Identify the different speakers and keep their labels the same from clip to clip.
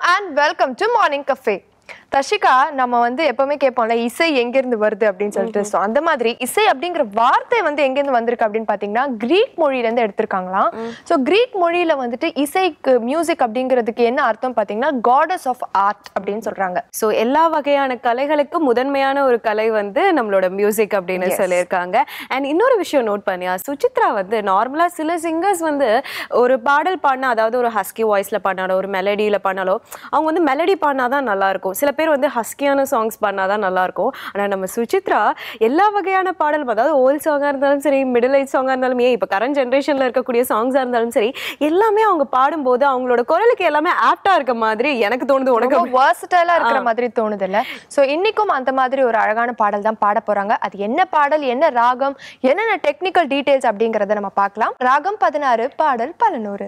Speaker 1: And welcome to morning cafe Dashika நம்ம வந்து எப்பவுமே கேட்போம்ல இசை எங்கிருந்து வருது அப்படின்னு சொல்லிட்டு ஸோ அந்த மாதிரி இசை அப்படிங்கிற வார்த்தை வந்து எங்கேருந்து வந்திருக்கு அப்படின்னு பார்த்தீங்கன்னா கிரீக் மொழியில இருந்து எடுத்திருக்காங்களாம் ஸோ கிரீக் மொழியில வந்துட்டு இசைக்கு மியூசிக் அப்படிங்கிறதுக்கு என்ன அர்த்தம் பார்த்தீங்கன்னா காடஸ் ஆஃப் ஆர்ட் அப்படின்னு சொல்றாங்க
Speaker 2: ஸோ எல்லா வகையான கலைகளுக்கும் முதன்மையான ஒரு கலை வந்து நம்மளோட மியூசிக் அப்படின்னு
Speaker 1: Yes.
Speaker 2: சொல்லியிருக்காங்க அண்ட் இன்னொரு விஷயம் நோட் பண்ணியா சுசித்ரா வந்து நார்மலாக சில சிங்கர்ஸ் வந்து ஒரு பாடல் பாடினா அதாவது ஒரு ஹஸ்கி வாய்ஸில் பாடினாலோ ஒரு மெலடியில் பாடினாலோ அவங்க வந்து மெலடி பாடினா தான் நல்லா இருக்கும் சில பேர் வந்து ஹஸ்கியான சாங்ஸ் பாடினா தான் நல்லா இருக்கும் ஆனால் நம்ம சுசித்ரா எல்லா வகையான பாடல் அதாவது ஓல்ட் சாங்காக இருந்தாலும் சரி மிடில் ஏஜ் சாங்காக இருந்தாலும் ஏன் இப்போ கரண்ட் ஜென்ரேஷனில் இருக்கக்கூடிய சாங்ஸாக இருந்தாலும் சரி எல்லாமே அவங்க பாடும்போது அவங்களோட குரலுக்கு எல்லாமே ஆப்டாக இருக்க மாதிரி எனக்கு தோணுது உனக்கு
Speaker 1: ரொம்ப வேர்சடைலா இருக்கிற மாதிரி தோணுது இல்ல சோ இன்னைக்கும் அந்த மாதிரி ஒரு அழகான பாடல் தான் பாட போறாங்க அது என்ன பாடல் என்ன ராகம் என்னென்ன டெக்னிக்கல் டீடைல்ஸ் அப்படிங்கறத நம்ம பார்க்கலாம் ராகம் பதினாறு பாடல் பலநூறு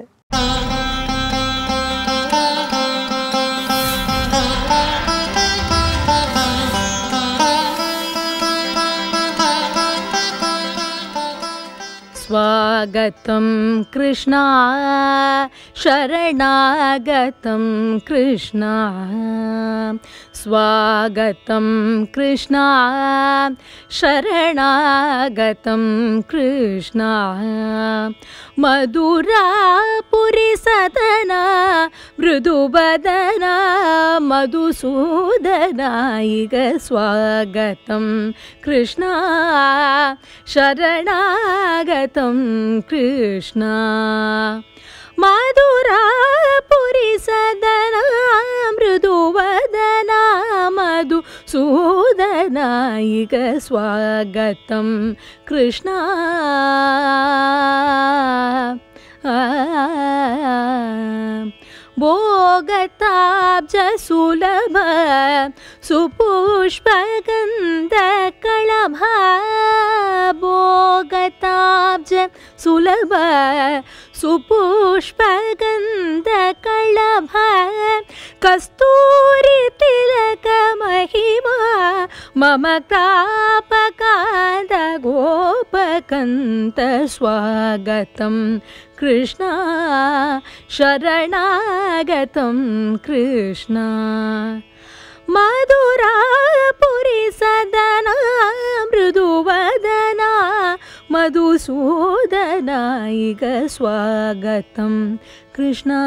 Speaker 3: स्वागतं कृष्णा शरणागतं कृष्णा स्वागतं कृष्णा शरणागतं कृष्णा मधुरापुरिसदना मृदुवदना मधुसूदनायिक स्वागतं कृष्णा शरणागतं कृष्णा मधुरापुरिसदना मृदुवदना मधुसूदनायिक स्वागतं कृष्णा भोगताब्जसुलभ सुपुष्पगन्धकळभ भोगताब्ज सुलभ सुपुष्पगन्धकळभ कस्तूरि तिलकमहिमा मम तापकान्त गोपकन्त स्वागतं कृष्णा शरणागतं कृष्णा मधुरापुरिसदना मृदुवदना मधुसूदनायिक स्वागतं कृष्णा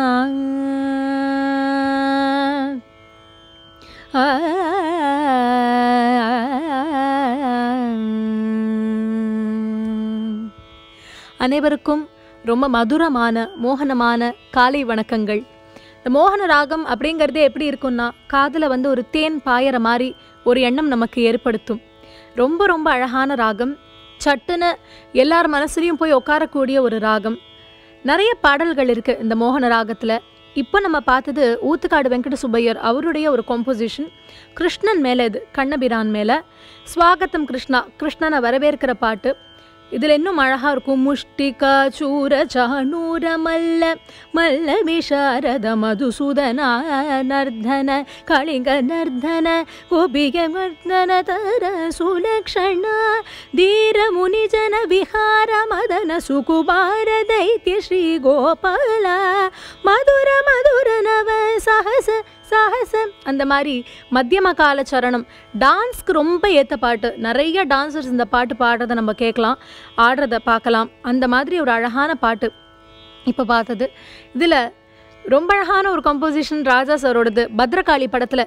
Speaker 3: அனைவருக்கும் ரொம்ப மதுரமான மோகனமான காலை வணக்கங்கள் இந்த மோகன ராகம் அப்படிங்கிறதே எப்படி இருக்கும்னா காதில் வந்து ஒரு தேன் பாயற மாதிரி ஒரு எண்ணம் நமக்கு ஏற்படுத்தும் ரொம்ப ரொம்ப அழகான ராகம் சட்டுன்னு எல்லார் மனசுலையும் போய் உட்காரக்கூடிய ஒரு ராகம் நிறைய பாடல்கள் இருக்கு இந்த மோகன ராகத்தில் இப்போ நம்ம பார்த்தது ஊத்துக்காடு வெங்கட சுப்பையர் அவருடைய ஒரு காம்போசிஷன் கிருஷ்ணன் மேலே இது கண்ணபிரான் மேலே ஸ்வாகத்தம் கிருஷ்ணா கிருஷ்ணனை வரவேற்கிற பாட்டு இதில் இன்னும் அழகாக இருக்கும் முஷ்டிகா சூர சாணூர மல்ல மல்ல விஷாரத மதுசூதன நர்தன கலிங்க நர்தன கோபிக மர்தன தர சுலக்ஷண தீர முனிஜன விஹார மதன சுகுபார தைத்திய ஸ்ரீ கோபால மதுர மதுர நவ சஹச சாகசம் அந்த மாதிரி மத்தியம கால சரணம் டான்ஸ்க்கு ரொம்ப ஏற்ற பாட்டு நிறைய டான்சர்ஸ் இந்த பாட்டு பாடுறதை நம்ம கேட்கலாம் ஆடுறத பார்க்கலாம் அந்த மாதிரி ஒரு அழகான பாட்டு இப்போ பார்த்தது இதில் ரொம்ப அழகான ஒரு கம்போசிஷன் ராஜா சாரோடது பத்ரகாளி படத்தில்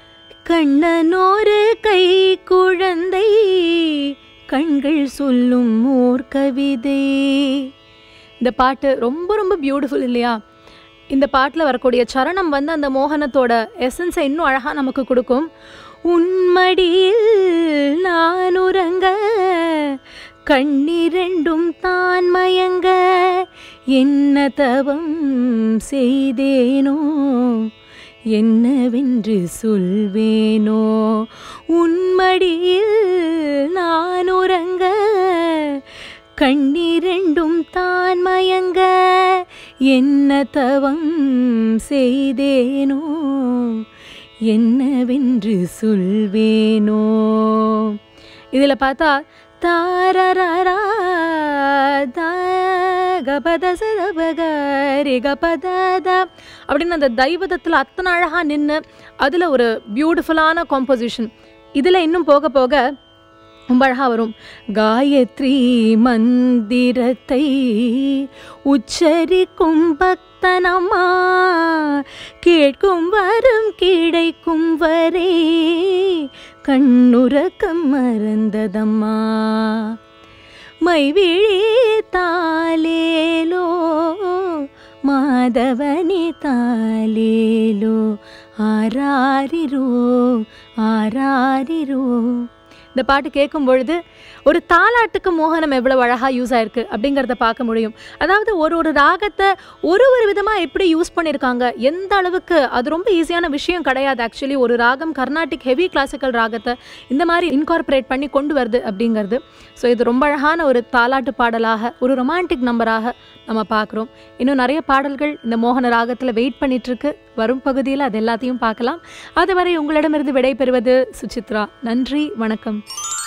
Speaker 3: கண்ணனோரு கை குழந்தை கண்கள் சொல்லும் ஓர் கவிதை இந்த பாட்டு ரொம்ப ரொம்ப பியூட்டிஃபுல் இல்லையா இந்த பாட்டில் வரக்கூடிய சரணம் வந்து அந்த மோகனத்தோட எசன்ஸை இன்னும் அழகாக நமக்கு கொடுக்கும் உன்மடியில் நான் உறங்க கண்ணிரண்டும் தான் மயங்க என்ன தவம் செய்தேனோ என்னவென்று சொல்வேனோ உன்மடியில் நான் உறங்க கண்ணிரண்டும் தான் மயங்க என்ன தவம் செய்தேனோ என்னவென்று சொல்வேனோ இதில் பார்த்தா தாரரரா கபத சதபக ரி கபத அப்படின்னு அந்த தைவதத்தில் அத்தனை அழகாக நின்று அதில் ஒரு பியூட்டிஃபுல்லான காம்போசிஷன் இதில் இன்னும் போக போக ரொம்ப அழகாக வரும் காயத்ரி மந்திரத்தை உச்சரிக்கும் பக்தனம்மா கேட்கும் வரும் கிடைக்கும் வரே கண்ணுறக்கம் மறந்ததம்மா மைவிழி தாலேலோ மாதவனி தாலேலோ ஆராரிரோ ஆராரிரோ இந்த பாட்டு கேட்கும் பொழுது ஒரு தாலாட்டுக்கு மோகனம் எவ்வளவு அழகா யூஸ் ஆயிருக்கு அப்படிங்கிறத பார்க்க முடியும் அதாவது ஒரு ஒரு ராகத்தை ஒரு ஒரு விதமா எப்படி யூஸ் பண்ணியிருக்காங்க எந்த அளவுக்கு அது ரொம்ப ஈஸியான விஷயம் கிடையாது ஆக்சுவலி ஒரு ராகம் கர்நாடிக் ஹெவி கிளாசிக்கல் ராகத்தை இந்த மாதிரி இன்கார்பரேட் பண்ணி கொண்டு வருது அப்படிங்கிறது ஸோ இது ரொம்ப அழகான ஒரு தாலாட்டு பாடலாக ஒரு ரொமான்டிக் நம்பராக நம்ம பார்க்குறோம் இன்னும் நிறைய பாடல்கள் இந்த மோகன ராகத்தில் வெயிட் பண்ணிட்டு இருக்கு வரும் பகுதியில் அது எல்லாத்தையும் பார்க்கலாம் அதுவரை உங்களிடமிருந்து விடைபெறுவது சுசித்ரா நன்றி வணக்கம்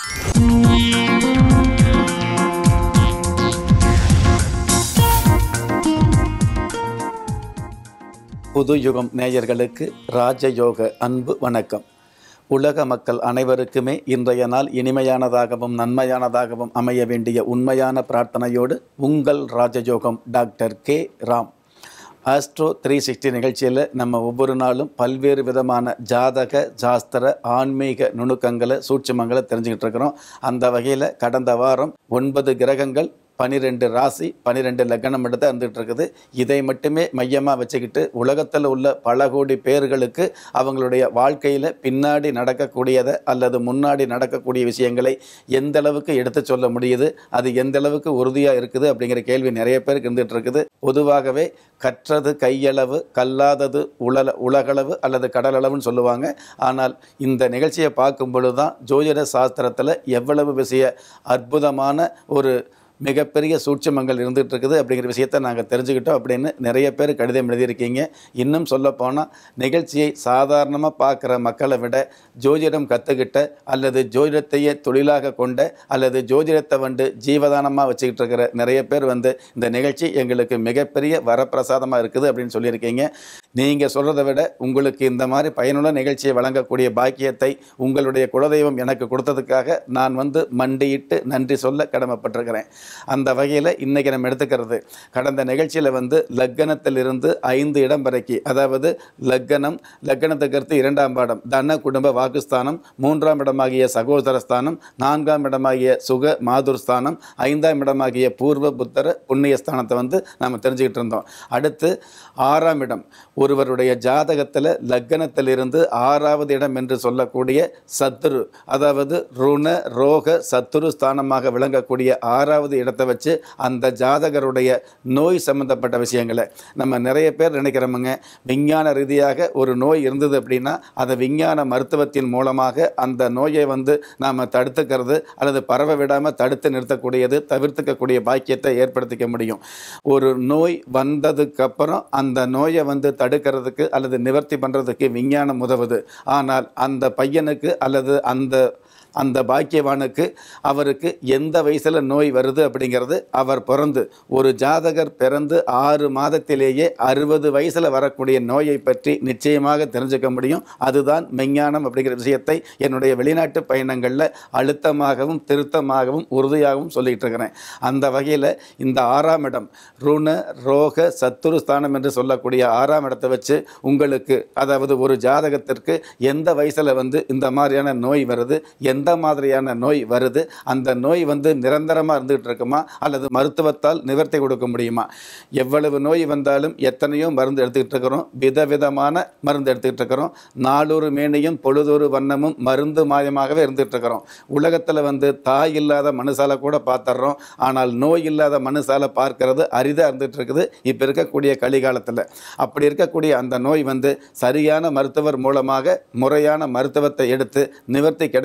Speaker 4: புது யுகம் நேயர்களுக்கு ராஜயோக அன்பு வணக்கம் உலக மக்கள் அனைவருக்குமே இன்றைய நாள் இனிமையானதாகவும் நன்மையானதாகவும் அமைய வேண்டிய உண்மையான பிரார்த்தனையோடு உங்கள் ராஜயோகம் doctor K Ram astro three sixty நிகழ்ச்சியில் நம்ம ஒவ்வொரு நாளும் பல்வேறு விதமான ஜாதக ஜாஸ்திர ஆன்மீக நுணுக்கங்களை சூட்சுமங்களை தெரிஞ்சுக்கிட்டு இருக்கிறோம் அந்த வகையில் கடந்த வாரம் ஒன்பது கிரகங்கள் பனிரெண்டு ராசி பனிரெண்டு லக்னம் எடுத்து இருந்துகிட்டு இருக்குது இதை மட்டுமே மையமாக வச்சுக்கிட்டு உலகத்தில் உள்ள பல கோடி பேர்களுக்கு அவங்களுடைய வாழ்க்கையில் பின்னாடி நடக்கக்கூடியதை அல்லது முன்னாடி நடக்கக்கூடிய விஷயங்களை எந்த அளவுக்கு எடுத்து சொல்ல முடியுது அது எந்த அளவுக்கு உறுதியாக இருக்குது அப்படிங்கிற கேள்வி நிறைய பேருக்கு இருந்துகிட்டு இருக்குது பொதுவாகவே கற்றது கையளவு கல்லாதது உலல உலகளவு அல்லது கடலளவுன்னு சொல்லுவாங்க ஆனால் இந்த நிகழ்ச்சியை பார்க்கும் பொழுது தான் ஜோதிட சாஸ்திரத்தில் எவ்வளவு விஷய அற்புதமான ஒரு மிகப்பெரிய சூட்சமங்கள் இருந்துகிட்டு இருக்குது அப்படிங்கிற விஷயத்தை நாங்கள் தெரிஞ்சுக்கிட்டோம் அப்படின்னு நிறைய பேர் கடிதம் எழுதியிருக்கீங்க இன்னும் சொல்லப்போனால் நிகழ்ச்சியை சாதாரணமாக பார்க்குற மக்களை விட ஜோதிடம் கற்றுக்கிட்ட அல்லது ஜோதிடத்தையே தொழிலாக கொண்ட அல்லது ஜோதிடத்தை வந்து ஜீவதானமாக வச்சுக்கிட்டு இருக்கிற நிறைய பேர் வந்து இந்த நிகழ்ச்சி எங்களுக்கு மிகப்பெரிய வரப்பிரசாதமாக இருக்குது அப்படின்னு சொல்லியிருக்கீங்க நீங்கள் சொல்கிறத விட உங்களுக்கு இந்த மாதிரி பயனுள்ள நிகழ்ச்சியை வழங்கக்கூடிய பாக்கியத்தை உங்களுடைய குலதெய்வம் எனக்கு கொடுத்ததுக்காக நான் வந்து மண்டியிட்டு நன்றி சொல்ல கடமைப்பட்டிருக்கிறேன் அந்த வகையில் இன்றைக்கி நம்ம எடுத்துக்கிறது கடந்த நிகழ்ச்சியில் வந்து லக்கணத்திலிருந்து ஐந்து இடம் வரைக்கும் அதாவது லக்கணம் லக்கணத்துக்கு அடுத்து இரண்டாம் பாடம் தன குடும்ப வாக்குஸ்தானம் மூன்றாம் இடமாகிய சகோதரஸ்தானம் நான்காம் இடமாகிய சுக மாதுர்ஸ்தானம் ஐந்தாம் இடமாகிய பூர்வ புத்தர புண்ணிய ஸ்தானத்தை வந்து நம்ம தெரிஞ்சுக்கிட்டு இருந்தோம் அடுத்து ஆறாம் இடம் ஒருவருடைய ஜாதகத்தில் லக்கணத்திலிருந்து ஆறாவது இடம் என்று சொல்லக்கூடிய சத்துரு அதாவது ருண ரோக சத்துரு ஸ்தானமாக விளங்கக்கூடிய ஆறாவது இடத்தை வச்சு அந்த ஜாதகருடைய நோய் சம்பந்தப்பட்ட விஷயங்களை நம்ம நிறைய பேர் நினைக்கிறோமுங்க விஞ்ஞான ரீதியாக ஒரு நோய் இருந்தது அப்படின்னா அதை விஞ்ஞான மருத்துவத்தின் மூலமாக அந்த நோயை வந்து நாம் தடுத்துக்கிறது அல்லது பரவ விடாமல் தடுத்து நிறுத்தக்கூடியது தவிர்த்துக்கக்கூடிய பாக்கியத்தை ஏற்படுத்திக்க முடியும் ஒரு நோய் வந்ததுக்கப்புறம் அந்த நோயை வந்து தடுக்கிறதுக்கு அல்லது நிவர்த்தி பண்ணுறதுக்கு விஞ்ஞானம் உதவுது ஆனால் அந்த பையனுக்கு அல்லது அந்த அந்த பாக்கியவானுக்கு அவருக்கு எந்த வயசில் நோய் வருது அப்படிங்கிறது அவர் பிறந்து ஒரு ஜாதகர் பிறந்து ஆறு மாதத்திலேயே அறுபது வயசில் வரக்கூடிய நோயை பற்றி நிச்சயமாக தெரிஞ்சுக்க முடியும் அதுதான் மெஞ்ஞானம் அப்படிங்கிற விஷயத்தை என்னுடைய வெளிநாட்டு பயணங்களில் அழுத்தமாகவும் திருத்தமாகவும் உறுதியாகவும் சொல்லிகிட்டு இருக்கிறேன் அந்த வகையில் இந்த ஆறாம் இடம் ருண ரோக சத்துரு ஸ்தானம் என்று சொல்லக்கூடிய ஆறாம் இடத்தை வச்சு உங்களுக்கு அதாவது ஒரு ஜாதகத்திற்கு எந்த வயசில் வந்து இந்த மாதிரியான நோய் வருது எந்த மாதிரியான நோய் வருது அந்த நோய் வந்து நிரந்தரமாக இருந்துகிட்டு இருக்குமா அல்லது மருத்துவத்தால் நிவர்த்தி கொடுக்க முடியுமா எவ்வளவு நோய் வந்தாலும் எத்தனையோ மருந்து எடுத்துக்கிட்டு இருக்கிறோம் விதவிதமான மருந்து எடுத்துக்கிட்டு இருக்கிறோம் நாளொரு மேனியும் பொழுதொரு வண்ணமும் மருந்து மாயமாகவே இருந்துகிட்டு இருக்கிறோம் உலகத்தில் வந்து தாய் இல்லாத மனுஷால கூட பார்த்துட்றோம் ஆனால் நோய் இல்லாத மனுஷால பார்க்கறது அரிதாக இருந்துகிட்டு இருக்குது இப்போ இருக்கக்கூடிய கலிகாலத்தில் அப்படி இருக்கக்கூடிய அந்த நோய் வந்து சரியான மருத்துவர் மூலமாக முறையான மருத்துவத்தை எடுத்து நிவர்த்தி கிடைக்குமா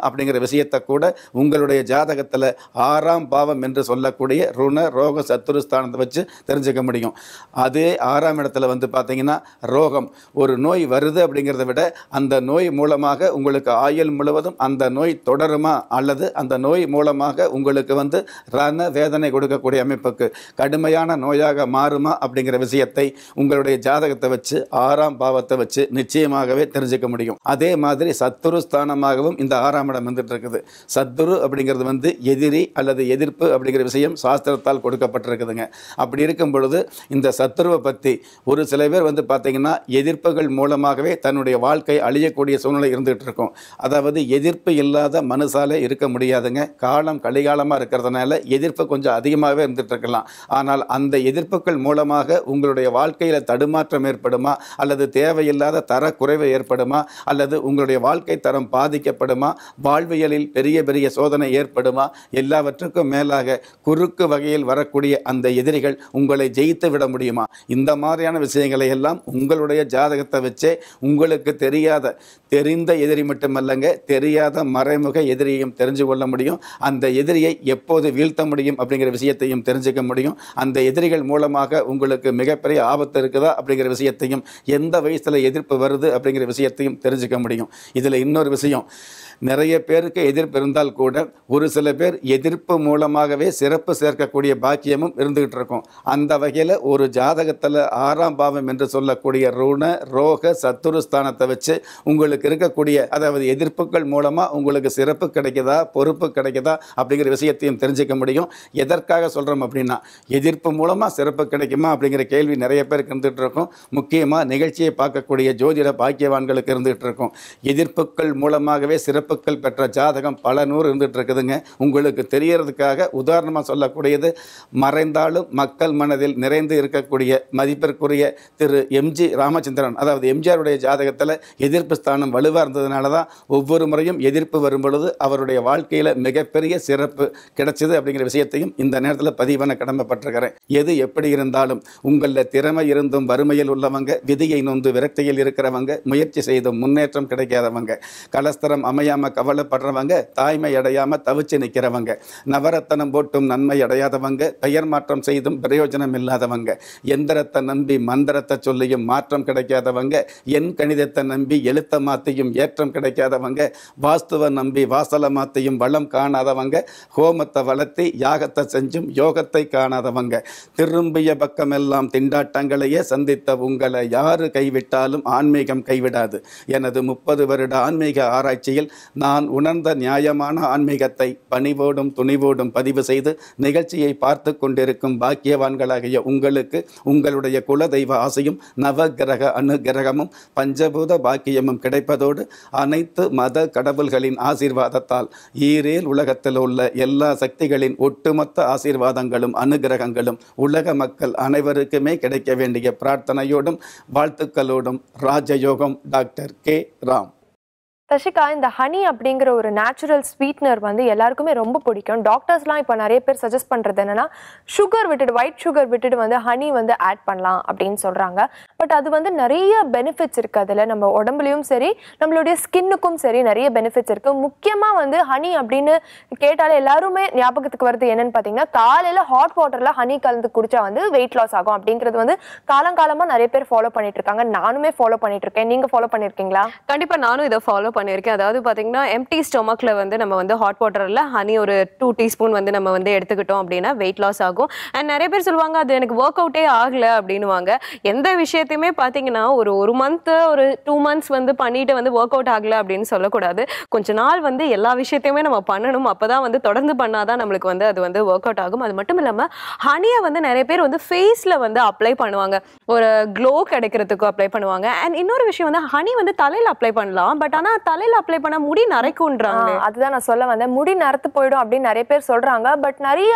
Speaker 4: அப்படிங்கிற விஷயத்தை கூட உங்களுடைய ஜாதகத்தில் ஆறாம் பாவம் என்று சொல்லக்கூடிய ருண ரோக சத்துருஸ்தானத்தை வச்சு தெரிஞ்சுக்க முடியும் அதே ஆறாம் இடத்துல வந்து பார்த்தீங்கன்னா ரோகம் ஒரு நோய் வருது அப்படிங்கிறத விட அந்த நோய் மூலமாக உங்களுக்கு ஆயுள் முழுவதும் அந்த நோய் தொடருமா அல்லது அந்த நோய் மூலமாக உங்களுக்கு வந்து ரண வேதனை கொடுக்கக்கூடிய அமைப்புக்கு கடுமையான நோயாக மாறுமா அப்படிங்கிற விஷயத்தை உங்களுடைய ஜாதகத்தை வச்சு ஆறாம் பாவத்தை வச்சு நிச்சயமாகவே தெரிஞ்சுக்க முடியும் அதே மாதிரி சத்துரு ஸ்தானமாகவும் இந்த ஆறாம் இடம் வந்துட்டு இருக்குது சத்துரு அப்படிங்கிறது வந்து எதிரி அல்லது எதிர்ப்பு அப்படிங்கிற விஷயம் சாஸ்திரத்தால் கொடுக்கப்பட்டிருக்குதுங்க அப்படி இருக்கும் பொழுது இந்த சத்துருவை பற்றி ஒரு சில பேர் வந்து பார்த்தீங்கன்னா எதிர்ப்புகள் மூலமாகவே தன்னுடைய வாழ்க்கை அழியக்கூடிய சூழ்நிலை இருந்துகிட்டு இருக்கும் அதாவது எதிர்ப்பு இல்லாத மனுஷாலே இருக்க முடியாதுங்க காலம் கலிகாலமாக இருக்கிறதுனால எதிர்ப்பு கொஞ்சம் அதிகமாகவே இருந்துட்டு இருக்கலாம் ஆனால் அந்த எதிர்ப்புகள் மூலமாக உங்களுடைய வாழ்க்கையில் தடுமாற்றம் ஏற்படுமா அல்லது தேவையில்லாத தரக்குறைவு ஏற்படுமா அல்லது உங்களுடைய வாழ்க்கை தரம் பாதிக்கப்படுமா வாழ்வியலில் பெரிய பெரிய சோதனை ஏற்படுமா எல்லாவற்றுக்கும் மேலாக குறுக்கு வகையில் வரக்கூடிய அந்த எதிரிகள் உங்களை ஜெயித்து விட முடியுமா இந்த மாதிரியான விஷயங்களை எல்லாம் உங்களுடைய ஜாதகத்தை வச்சே உங்களுக்கு தெரியாத தெரிந்த எதிரி மட்டுமல்லங்க தெரியாத மறைமுக எதிரியையும் தெரிஞ்சு கொள்ள முடியும் அந்த எதிரியை எப்போது வீழ்த்த முடியும் அப்படிங்கிற விஷயத்தையும் தெரிஞ்சுக்க முடியும் அந்த எதிரிகள் மூலமாக உங்களுக்கு மிகப்பெரிய ஆபத்து இருக்குதா அப்படிங்கிற விஷயத்தையும் எந்த வயசில் எதிர்ப்பு வருது அப்படிங்கிற விஷயத்தையும் தெரிஞ்சுக்க முடியும் இதில் இன்னொரு விஷயம் நிறைய பேருக்கு எதிர்ப்பு இருந்தால் கூட ஒரு சில பேர் எதிர்ப்பு மூலமாகவே சிறப்பு சேர்க்கக்கூடிய பாக்கியமும் இருந்துகிட்டு இருக்கும் அந்த வகையில் ஒரு ஜாதகத்தில் ஆறாம் பாவம் என்று சொல்லக்கூடிய ருண ரோக சத்துருஸ்தானத்தை வச்சு உங்களுக்கு இருக்கக்கூடிய அதாவது எதிர்ப்புகள் மூலமாக உங்களுக்கு சிறப்பு கிடைக்குதா பொறுப்பு கிடைக்குதா அப்படிங்கிற விஷயத்தையும் தெரிஞ்சுக்க முடியும் எதற்காக சொல்கிறோம் அப்படின்னா எதிர்ப்பு மூலமாக சிறப்பு கிடைக்குமா அப்படிங்கிற கேள்வி நிறைய பேருக்கு இருந்துகிட்டு இருக்கும் முக்கியமாக நிகழ்ச்சியை பார்க்கக்கூடிய ஜோதிட பாக்கியவான்களுக்கு இருந்துகிட்டு இருக்கும் எதிர்ப்புகள் மூலமாகவே சிறப்புகள் பெற்ற ஜாதகம் பல நூறு இருந்துகிட்டு இருக்குதுங்க உங்களுக்கு தெரியறதுக்காக உதாரணமாக சொல்லக்கூடியது மறைந்தாலும் மக்கள் மனதில் நிறைந்து இருக்கக்கூடிய மதிப்பிற்குரிய திரு எம்ஜி ராமச்சந்திரன் அதாவது எம்ஜிஆருடைய ஜாதகத்தில் எதிர்ப்பு ஸ்தானம் வலுவாக இருந்ததுனால தான் ஒவ்வொரு முறையும் எதிர்ப்பு வரும் பொழுது அவருடைய வாழ்க்கையில் மிகப்பெரிய சிறப்பு கிடைச்சது அப்படிங்கிற விஷயத்தையும் இந்த நேரத்தில் பதிவு பண்ண கடமைப்பட்டிருக்கிறேன் எது எப்படி இருந்தாலும் உங்களில் திறமை இருந்தும் வறுமையில் உள்ளவங்க விதியை நொந்து விரக்தியில் இருக்கிறவங்க முயற்சி செய்தும் முன்னேற்றம் கிடைக்காதவங்க கலஸ்தரம் அமையாம கவலைப்படுறவங்க தாய்மை அடையாம தவிச்சு நிற்கிறவங்க நவரத்தனம் போட்டும் நன்மை அடையாதவங்க பெயர் மாற்றம் செய்தும் பிரயோஜனம் இல்லாதவங்க எந்திரத்தை நம்பி மந்திரத்தை சொல்லியும் மாற்றம் கிடைக்காதவங்க என் கணிதத்தை நம்பி எழுத்த மாத்தியும் ஏற்றம் கிடைக்காதவங்க வாஸ்துவை நம்பி வாசலை மாத்தியும் வளம் காணாதவங்க ஹோமத்தை வளர்த்தி யாகத்தை செஞ்சும் யோகத்தை காணாதவங்க திரும்பிய பக்கமெல்லாம் திண்டாட்டங்களையே சந்தித்த உங்களை யாரு கைவிட்டாலும் ஆன்மீகம் கைவிடாது எனது முப்பது வருட ஆன்மீக ஆராய்ச்சியில் நான் உணர்ந்த நியாயமான ஆன்மீகத்தை பணிவோடும் துணிவோடும் பதிவு செய்து நிகழ்ச்சியை பார்த்து கொண்டிருக்கும் பாக்கியவான்களாகிய உங்களுக்கு உங்களுடைய குலதெய்வ ஆசையும் நவகிரக அனுகிரகமும் பஞ்சபூத பாக்கியமும் கிடைப்பதோடு அனைத்து மத கடவுள்களின் ஆசீர்வாதத்தால் ஈரேல் உலகத்தில் உள்ள எல்லா சக்திகளின் ஒட்டுமொத்த ஆசீர்வாதங்களும் அனுகிரகங்களும் உலக மக்கள் அனைவருக்குமே கிடைக்க வேண்டிய பிரார்த்தனையோடும் வாழ்த்துக்களோடும் ராஜயோகம் டாக்டர் கே ராம்
Speaker 1: தஷிகா இந்த ஹனி அப்படிங்கிற ஒரு நேச்சுரல் ஸ்வீட்னர் வந்து எல்லாருக்குமே ரொம்ப பிடிக்கும் டாக்டர்ஸ்லாம் இப்போ நிறைய பேர் சஜஸ்ட் பண்ணுறது என்னன்னா சுகர் விட்டுட்டு ஒயிட் சுகர் விட்டுட்டு வந்து ஹனி வந்து ஆட் பண்ணலாம் அப்படின்னு சொல்கிறாங்க பட் அது வந்து நிறைய பெனிஃபிட்ஸ் இருக்குது அதில் நம்ம உடம்புலையும் சரி நம்மளுடைய ஸ்கின்னுக்கும் சரி நிறைய பெனிஃபிட்ஸ் இருக்குது முக்கியமாக வந்து ஹனி அப்படின்னு கேட்டாலே எல்லாருமே ஞாபகத்துக்கு வருது என்னன்னு பார்த்தீங்கன்னா காலையில் ஹாட் வாட்டரில் ஹனி கலந்து குடிச்சா வந்து வெயிட் லாஸ் ஆகும் அப்படிங்கிறது வந்து காலங்காலமாக நிறைய பேர் ஃபாலோ பண்ணிட்டு இருக்காங்க நானுமே ஃபாலோ பண்ணிட்டு இருக்கேன் நீங்கள் ஃபாலோ பண்ணியிருக்கீங்களா
Speaker 2: கண்டிப்பா நானும் இதை ஃபாலோ பண்ணியிருக்கேன் அதாவது பாத்தீங்கன்னா எம்டி ஸ்டொமக்ல வந்து நம்ம வந்து ஹாட் வாட்டர்ல ஹனி ஒரு டூ டீஸ்பூன் வந்து நம்ம வந்து எடுத்துக்கிட்டோம் அப்படின்னா வெயிட் லாஸ் ஆகும் அண்ட் நிறைய பேர் சொல்லுவாங்க அது எனக்கு ஒர்க் அவுட்டே ஆகல அப்படின்னுவாங்க எந்த விஷயத்தையுமே பாத்தீங்கன்னா ஒரு ஒரு மந்த் ஒரு டூ மந்த்ஸ் வந்து பண்ணிட்டு வந்து ஒர்க் அவுட் ஆகல அப்படின்னு சொல்லக்கூடாது கொஞ்ச நாள் வந்து எல்லா விஷயத்தையுமே நம்ம பண்ணணும் அப்பதான் வந்து தொடர்ந்து பண்ணாதான் நம்மளுக்கு வந்து அது வந்து ஒர்க் அவுட் ஆகும் அது மட்டும் இல்லாம ஹனியை வந்து நிறைய பேர் வந்து ஃபேஸ்ல வந்து அப்ளை பண்ணுவாங்க ஒரு க்ளோ கிடைக்கிறதுக்கு அப்ளை பண்ணுவாங்க அண்ட் இன்னொரு விஷயம் வந்து ஹனி வந்து தலையில அப்ளை பண்ணலாம் பட் ஆனா தலையில அப்ளை பண்ணா முடி நரைக்கும்ன்றாங்க
Speaker 1: ஆ, அதுதான் நான் சொல்ல வந்தேன் முடி நரத்து போயிடும் அப்படின்னு நிறைய பேர் சொல்றாங்க பட் நிறைய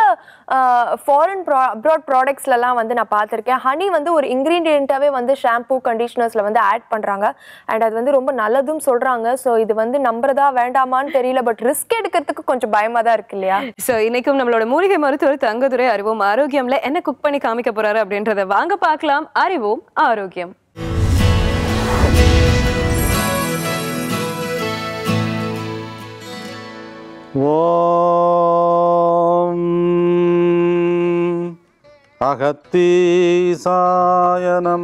Speaker 1: ஃபாரின் அப்ராட் ப்ராடக்ட்ஸ்லலாம் வந்து நான் பார்த்துருக்கேன் ஹனி வந்து ஒரு இன்க்ரீடியண்ட்டாகவே வந்து ஷாம்பூ கண்டிஷனர்ஸில் வந்து ஆட் பண்ணுறாங்க அண்ட் அது வந்து ரொம்ப நல்லதும் சொல்கிறாங்க ஸோ இது வந்து நம்புறதா வேண்டாமான்னு தெரியல பட் ரிஸ்க் எடுக்கிறதுக்கு கொஞ்சம் பயமாக தான் இருக்கு இல்லையா
Speaker 2: ஸோ இன்னைக்கும் நம்மளோட மூலிகை மருத்துவர் தங்கதுரை அறிவோம் ஆரோக்கியம்ல என்ன குக் பண்ணி காமிக்க போறாரு அப்படின்றத வாங்க பார்க்கலாம் அறிவோம் ஆரோக்கியம்
Speaker 5: ஓம் அகத்தீசாய நம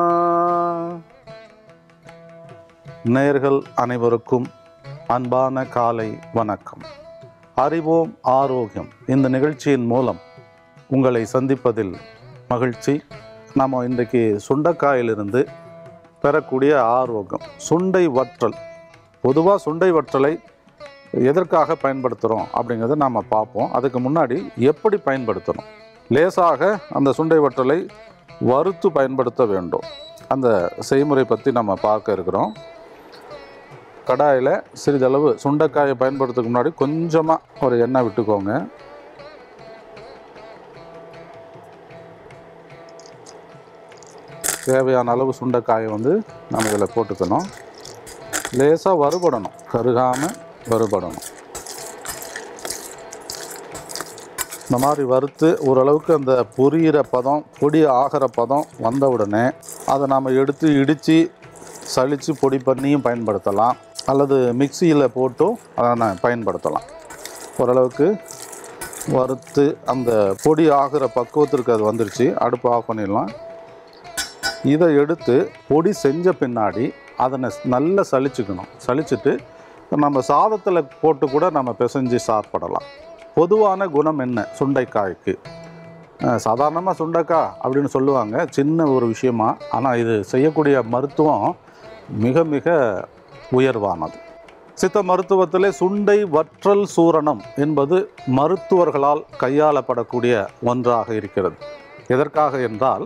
Speaker 5: நேயர்கள் அனைவருக்கும் அன்பான காலை வணக்கம் அறிவோம் ஆரோக்கியம் இந்த நிகழ்ச்சியின் மூலம் உங்களை சந்திப்பதில் மகிழ்ச்சி நாம் இன்றைக்கு சுண்டைக்காயிலிருந்து பெறக்கூடிய ஆரோக்கியம் சுண்டை வற்றல் பொதுவாக சுண்டை வற்றலை எதற்காக பயன்படுத்துகிறோம் அப்படிங்கிறத நாம் பார்ப்போம் அதுக்கு முன்னாடி எப்படி பயன்படுத்தணும் லேசாக அந்த சுண்டை வற்றலை வறுத்து பயன்படுத்த வேண்டும் அந்த செய்முறை பற்றி நம்ம பார்க்க இருக்கிறோம் கடாயில் சிறிதளவு சுண்டைக்காயை பயன்படுத்துறதுக்கு முன்னாடி கொஞ்சமாக ஒரு எண்ணெய் விட்டுக்கோங்க தேவையான அளவு சுண்டைக்காயை வந்து நம்ம இதில் போட்டுக்கணும் லேசாக வறுபடணும் கருகாமல் வறுபடணும் இந்த மாதிரி வறுத்து ஓரளவுக்கு அந்த பொரியிற பதம் பொடி ஆகிற பதம் வந்த உடனே அதை நாம் எடுத்து இடித்து சலித்து பொடி பண்ணியும் பயன்படுத்தலாம் அல்லது மிக்சியில் போட்டும் அதை நான் பயன்படுத்தலாம் ஓரளவுக்கு வறுத்து அந்த பொடி ஆகிற பக்குவத்திற்கு அது வந்துருச்சு அடுப்பு ஆஃப் பண்ணிடலாம் இதை எடுத்து பொடி செஞ்ச பின்னாடி அதனை நல்லா சலிச்சுக்கணும் சலிச்சுட்டு நம்ம சாதத்தில் போட்டு கூட நம்ம பிசைஞ்சு சாப்பிடலாம் பொதுவான குணம் என்ன சுண்டைக்காய்க்கு சாதாரணமாக சுண்டைக்காய் அப்படின்னு சொல்லுவாங்க சின்ன ஒரு விஷயமா ஆனால் இது செய்யக்கூடிய மருத்துவம் மிக மிக உயர்வானது சித்த மருத்துவத்திலே சுண்டை வற்றல் சூரணம் என்பது மருத்துவர்களால் கையாளப்படக்கூடிய ஒன்றாக இருக்கிறது எதற்காக என்றால்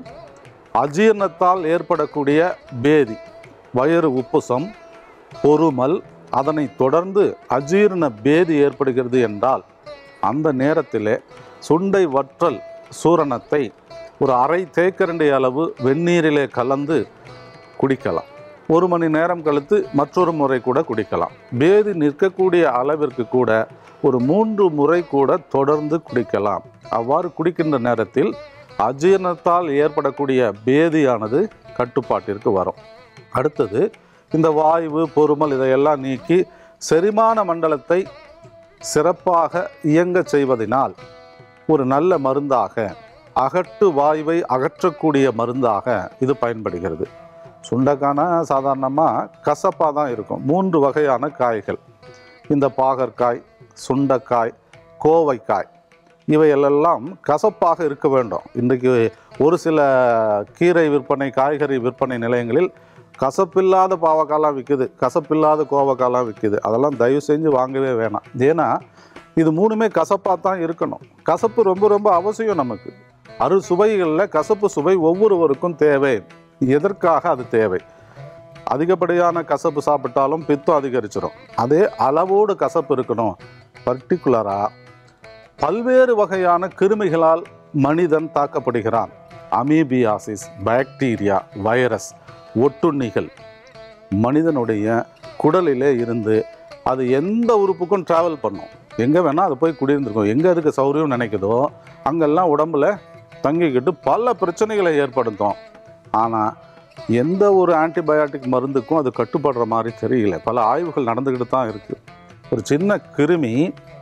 Speaker 5: அஜீரணத்தால் ஏற்படக்கூடிய பேதி வயிறு உப்புசம் பொறுமல் அதனை தொடர்ந்து அஜீரண பேதி ஏற்படுகிறது என்றால் அந்த நேரத்திலே சுண்டை வற்றல் சூரணத்தை ஒரு அரை தேக்கரண்டி அளவு வெந்நீரிலே கலந்து குடிக்கலாம் ஒரு மணி நேரம் கழித்து மற்றொரு முறை கூட குடிக்கலாம் பேதி நிற்கக்கூடிய அளவிற்கு கூட ஒரு மூன்று முறை கூட தொடர்ந்து குடிக்கலாம் அவ்வாறு குடிக்கின்ற நேரத்தில் அஜீரணத்தால் ஏற்படக்கூடிய பேதியானது கட்டுப்பாட்டிற்கு வரும் அடுத்தது இந்த வாய்வு பொறுமல் இதையெல்லாம் நீக்கி செரிமான மண்டலத்தை சிறப்பாக இயங்க செய்வதனால் ஒரு நல்ல மருந்தாக அகட்டு வாய்வை அகற்றக்கூடிய மருந்தாக இது பயன்படுகிறது சுண்டைக்கான சாதாரணமாக கசப்பாக தான் இருக்கும் மூன்று வகையான காய்கள் இந்த பாகற்காய் சுண்டைக்காய் கோவைக்காய் இவையெல்லாம் கசப்பாக இருக்க வேண்டும் இன்றைக்கு ஒரு சில கீரை விற்பனை காய்கறி விற்பனை நிலையங்களில் கசப்பில்லாத பாவக்காய்லாம் விற்குது கசப்பில்லாத கோவக்காய்லாம் விற்குது அதெல்லாம் தயவு செஞ்சு வாங்கவே வேணாம் ஏன்னா இது மூணுமே கசப்பாக தான் இருக்கணும் கசப்பு ரொம்ப ரொம்ப அவசியம் நமக்கு அறு சுவைகளில் கசப்பு சுவை ஒவ்வொருவருக்கும் தேவை எதற்காக அது தேவை அதிகப்படியான கசப்பு சாப்பிட்டாலும் பித்தம் அதிகரிச்சிடும் அதே அளவோடு கசப்பு இருக்கணும் பர்டிகுலராக பல்வேறு வகையான கிருமிகளால் மனிதன் தாக்கப்படுகிறான் அமீபியாசிஸ் பாக்டீரியா வைரஸ் ஒட்டுண்ணிகள் மனிதனுடைய குடலிலே இருந்து அது எந்த உறுப்புக்கும் ட்ராவல் பண்ணும் எங்கே வேணால் அது போய் குடியிருந்திருக்கும் எங்கே அதுக்கு சௌரியம் நினைக்குதோ அங்கெல்லாம் உடம்புல தங்கிக்கிட்டு பல பிரச்சனைகளை ஏற்படுத்தும் ஆனால் எந்த ஒரு ஆன்டிபயாட்டிக் மருந்துக்கும் அது கட்டுப்படுற மாதிரி தெரியல பல ஆய்வுகள் நடந்துக்கிட்டு தான் இருக்குது ஒரு சின்ன கிருமி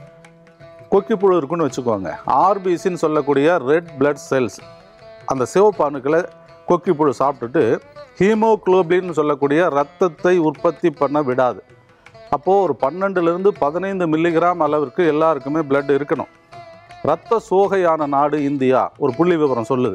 Speaker 5: கொக்கிப்புழு இருக்குன்னு வச்சுக்கோங்க ஆர்பிசின்னு சொல்லக்கூடிய ரெட் பிளட் செல்ஸ் அந்த சிவப்பு அணுக்களை கொக்கிப்புழு சாப்பிட்டுட்டு ஹீமோகுளோபின் சொல்லக்கூடிய ரத்தத்தை உற்பத்தி பண்ண விடாது அப்போது ஒரு பன்னெண்டுலேருந்து பதினைந்து மில்லிகிராம் அளவிற்கு எல்லாருக்குமே பிளட் இருக்கணும் ரத்த சோகையான நாடு இந்தியா ஒரு புள்ளி விவரம் சொல்லுது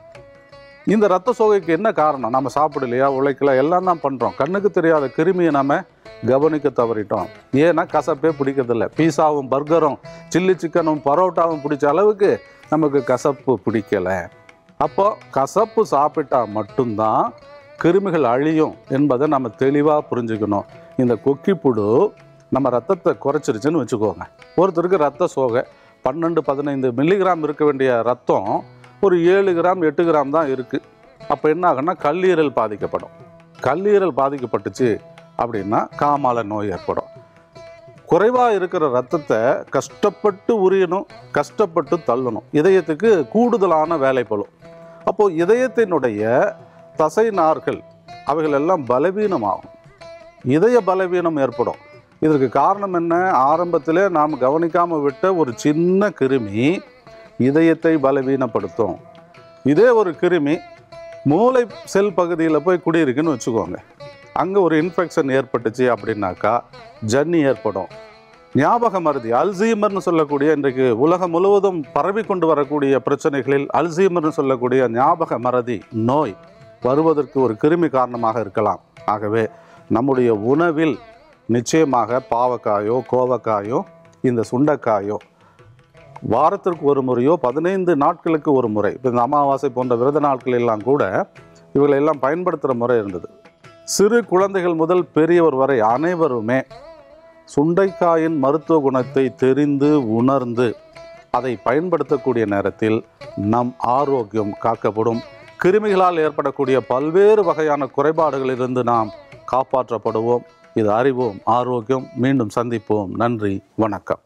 Speaker 5: இந்த ரத்த சோகைக்கு என்ன காரணம் நம்ம சாப்பிடலையா உழைக்கல எல்லாம் தான் பண்ணுறோம் கண்ணுக்கு தெரியாத கிருமியை நம்ம கவனிக்க தவறிட்டோம் ஏன்னா கசப்பே பிடிக்கிறதில்ல பீஸாவும் பர்கரும் சில்லி சிக்கனும் பரோட்டாவும் பிடிச்ச அளவுக்கு நமக்கு கசப்பு பிடிக்கல அப்போ கசப்பு சாப்பிட்டா மட்டும்தான் கிருமிகள் அழியும் என்பதை நம்ம தெளிவாக புரிஞ்சுக்கணும் இந்த கொக்கிப்புழு நம்ம ரத்தத்தை குறைச்சிருச்சுன்னு வச்சுக்கோங்க ஒருத்தருக்கு ரத்த சோகை பன்னெண்டு பதினைந்து மில்லிகிராம் இருக்க வேண்டிய ரத்தம் ஒரு ஏழு கிராம் எட்டு கிராம் தான் இருக்குது அப்போ என்ன ஆகும்னா கல்லீரல் பாதிக்கப்படும் கல்லீரல் பாதிக்கப்பட்டுச்சு அப்படின்னா காமால நோய் ஏற்படும் குறைவாக இருக்கிற ரத்தத்தை கஷ்டப்பட்டு உரியணும் கஷ்டப்பட்டு தள்ளணும் இதயத்துக்கு கூடுதலான வேலைப்படும் அப்போது இதயத்தினுடைய தசை நார்கள் அவைகள் எல்லாம் பலவீனமாகும் இதய பலவீனம் ஏற்படும் இதற்கு காரணம் என்ன ஆரம்பத்திலே நாம் கவனிக்காமல் விட்ட ஒரு சின்ன கிருமி இதயத்தை பலவீனப்படுத்தும் இதே ஒரு கிருமி மூளை செல் பகுதியில் போய் குடியிருக்குன்னு வச்சுக்கோங்க அங்கே ஒரு இன்ஃபெக்ஷன் ஏற்பட்டுச்சு அப்படின்னாக்கா ஜன்னி ஏற்படும் ஞாபக மருதி அல்சீமர்னு சொல்லக்கூடிய இன்றைக்கு உலகம் முழுவதும் பரவி கொண்டு வரக்கூடிய பிரச்சனைகளில் அல்சீமர்னு சொல்லக்கூடிய ஞாபக மறதி நோய் வருவதற்கு ஒரு கிருமி காரணமாக இருக்கலாம் ஆகவே நம்முடைய உணவில் நிச்சயமாக பாவக்காயோ கோவக்காயோ இந்த சுண்டைக்காயோ வாரத்திற்கு ஒரு முறையோ பதினைந்து நாட்களுக்கு ஒரு முறை இப்போ இந்த அமாவாசை போன்ற விரத நாட்கள் எல்லாம் கூட இவங்களை எல்லாம் பயன்படுத்துகிற முறை இருந்தது சிறு குழந்தைகள் முதல் பெரியவர் வரை அனைவருமே சுண்டைக்காயின் மருத்துவ குணத்தை தெரிந்து உணர்ந்து அதை பயன்படுத்தக்கூடிய நேரத்தில் நம் ஆரோக்கியம் காக்கப்படும் கிருமிகளால் ஏற்படக்கூடிய பல்வேறு வகையான குறைபாடுகளிலிருந்து நாம் காப்பாற்றப்படுவோம் இது அறிவோம் ஆரோக்கியம் மீண்டும் சந்திப்போம் நன்றி வணக்கம்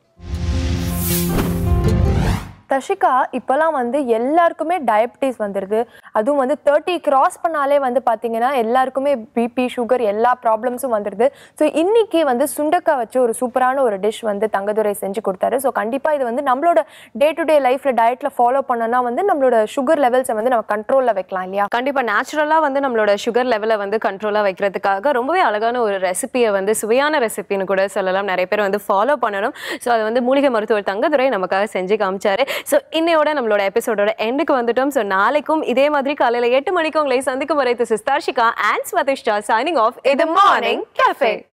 Speaker 1: தஷிகா இப்போலாம் வந்து எல்லாருக்குமே டயபிட்டிஸ் வந்துடுது அதுவும் வந்து தேர்ட்டி கிராஸ் பண்ணாலே வந்து பார்த்தீங்கன்னா எல்லாருக்குமே பிபி சுகர் எல்லா ப்ராப்ளம்ஸும் வந்துடுது ஸோ இன்னைக்கு வந்து சுண்டக்காய் வச்சு ஒரு சூப்பரான ஒரு டிஷ் வந்து தங்கதுரை செஞ்சு கொடுத்தாரு ஸோ கண்டிப்பாக இது வந்து நம்மளோட டே டு டே லைஃப்பில் டயட்டில் ஃபாலோ பண்ணோன்னா வந்து நம்மளோட சுகர் லெவல்ஸை வந்து நம்ம கண்ட்ரோலில் வைக்கலாம் இல்லையா
Speaker 2: கண்டிப்பா நேச்சுரலா வந்து நம்மளோட சுகர் லெவலை வந்து கண்ட்ரோலா வைக்கிறதுக்காக ரொம்பவே அழகான ஒரு ரெசிபியை வந்து சுவையான ரெசிபின்னு கூட சொல்லலாம் நிறைய பேர் வந்து ஃபாலோ பண்ணணும் ஸோ அது வந்து மூலிகை மருத்துவர் தங்கதுரை நமக்காக செஞ்சு காமிச்சாரு ஸோ இன்னையோட நம்மளோட எபிசோடோட எண்டுக்கு வந்துட்டோம் ஸோ நாளைக்கும் இதே மாதிரி காலையில எட்டு மணிக்கு உங்களை சந்திக்கும் வரை this is Darshika and Swadishta signing off இது மார்னிங் கேஃபே